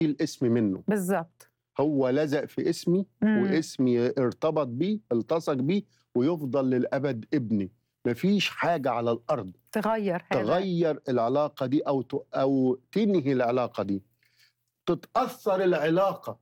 الاسم منه بالظبط هو لزق في اسمي مم. واسمي ارتبط بيه التصق بيه ويفضل للابد ابني مفيش حاجه على الارض تغير هذا تغير العلاقه دي او ت- او تنهي العلاقه دي تتاثر العلاقه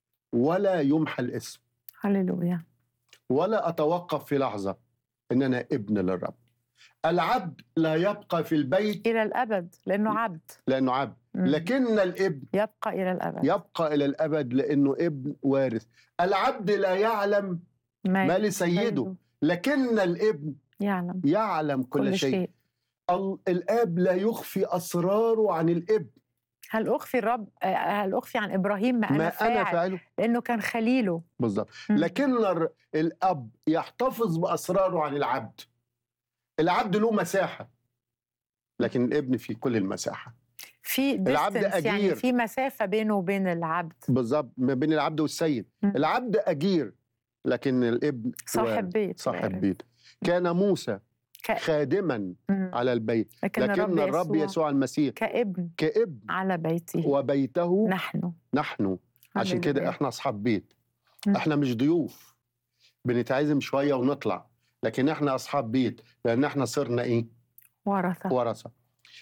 ولا يمحى الاسم هللويا ولا اتوقف في لحظه ان انا ابن للرب العبد لا يبقى في البيت الى الابد لانه عبد لانه عبد مم. لكن الابن يبقى الى الابد يبقى الى الابد لانه ابن وارث العبد لا يعلم ما لسيده لكن الابن يعلم يعلم كل, كل شيء, شيء ال- الاب لا يخفي اسراره عن الابن هل اخفي الرب آه، هل اخفي عن ابراهيم ما انا ما فاعل انا فاعله لانه كان خليله بالظبط مم. لكن الر- الاب يحتفظ باسراره عن العبد العبد له مساحه لكن الابن في كل المساحه في العبد distance يعني أجير. في مسافه بينه وبين العبد بالظبط ما بين العبد والسيد مم. العبد اجير لكن الابن صاحب وارث. بيت صاحب وارث. بيت كان موسى ك- خادما مم. على البيت لكن, لكن الرب يسوع المسيح كابن كابن على بيته وبيته نحن نحن عشان كده هللويا. احنا اصحاب بيت مم. احنا مش ضيوف بنتعزم شويه ونطلع لكن احنا اصحاب بيت لان احنا صرنا ايه ورثه ورثه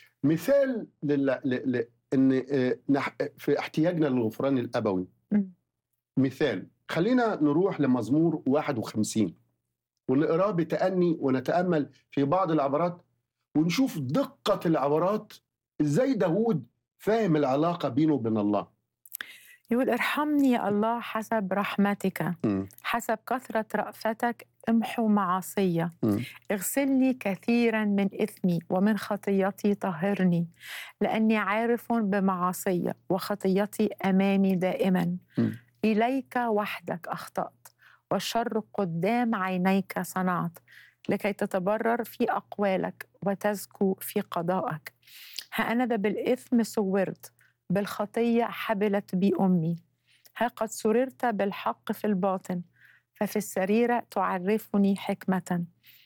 مثال لل... ل... ل... ان آه، نح... في احتياجنا للغفران الابوي مم. مثال خلينا نروح لمزمور 51 ونقراه بتأني ونتأمل في بعض العبارات ونشوف دقة العبارات ازاي داوود فاهم العلاقة بينه وبين الله يقول ارحمني يا الله حسب رحمتك حسب كثرة رأفتك امحو معاصي مم. اغسلني كثيرا من إثمي ومن خطيتي طهرني لأني عارف بمعاصي وخطيتي أمامي دائما مم. إليك وحدك أخطأت والشر قدام عينيك صنعت لكي تتبرر في أقوالك وتزكو في قضائك ها أنا ذا بالإثم صورت بالخطية حبلت بي أمي ها قد سررت بالحق في الباطن ففي السريرة تعرفني حكمة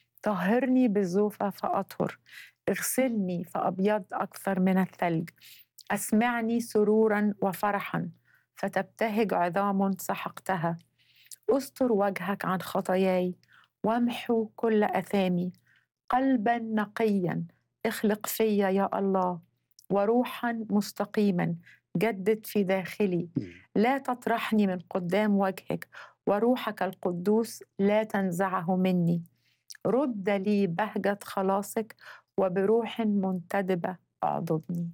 طهرني بالزوفة فأطهر اغسلني فأبيض أكثر من الثلج أسمعني سرورا وفرحا فتبتهج عظام سحقتها استر وجهك عن خطاياي وامحو كل أثامي قلبا نقيا اخلق فيا يا الله وروحا مستقيما جدد في داخلي لا تطرحني من قدام وجهك وروحك القدوس لا تنزعه مني رد لي بهجة خلاصك وبروح منتدبة اعضدني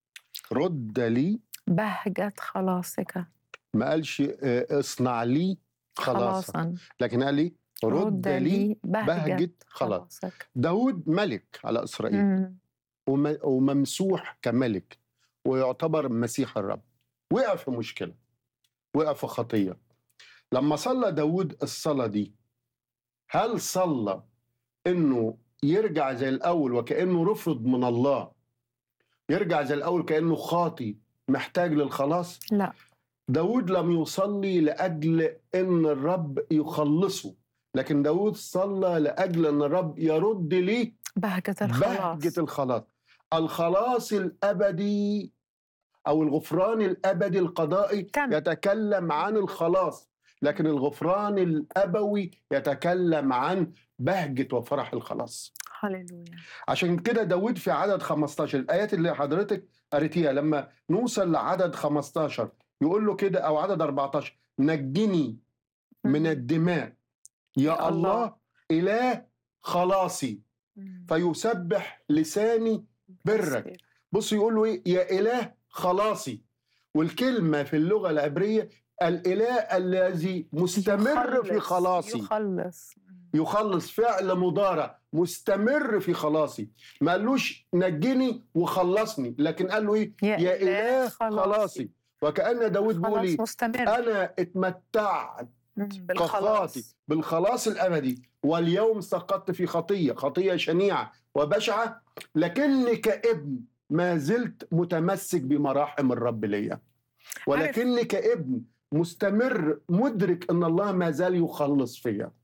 رد لي بهجة خلاصك ما قالش آه، اصنع لي خلاص خلاصا لكن قال لي رد لي بهجة, بهجة خلاص خلاصك داود ملك على إسرائيل مم. وم- وممسوح كملك ويعتبر مسيح الرب وقع في مشكلة وقع في خطية لما صلى داود الصلاة دي هل صلى انه يرجع زي الاول وكانه رفض من الله يرجع زي الاول كانه خاطي محتاج للخلاص لا داود لم يصلي لاجل ان الرب يخلصه لكن داود صلى لاجل ان الرب يرد ليه بهجة الخلاص بهجة الخلاص الخلاص الأبدي أو الغفران الأبدي القضائي تم. يتكلم عن الخلاص لكن الغفران الأبوي يتكلم عن بهجة وفرح الخلاص هللويا عشان كده داود في عدد 15 الآيات اللي حضرتك قريتيها لما نوصل لعدد 15 يقول له كده أو عدد 14 نجني من الدماء يا يا الله إله خلاصي مم. فيسبح لساني برك بص يقول له ايه يا اله خلاصي والكلمه في اللغه العبريه الاله الذي مستمر في يخلص- خلاصي يخلص يخلص فعل مضارع مستمر في خلاصي ما قالوش نجني وخلصني لكن قال له ايه يا يا إله اله خلاصي وكأن داود بيقول خلاص ايه مستمر انا اتمتعت مم. كخاطي بالخلاص بالخلاص الابدي واليوم سقطت في خطيه خطيه شنيعه وبشعه لكني كابن ما زلت متمسك بمراحم الرب ليا ولكني كابن مستمر مدرك ان الله ما زال يخلص فيا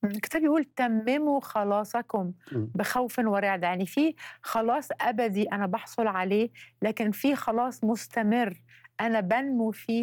الكتاب يقول تمموا خلاصكم مم. بخوف ورعد يعني في خلاص ابدي انا بحصل عليه لكن في خلاص مستمر انا بنمو فيه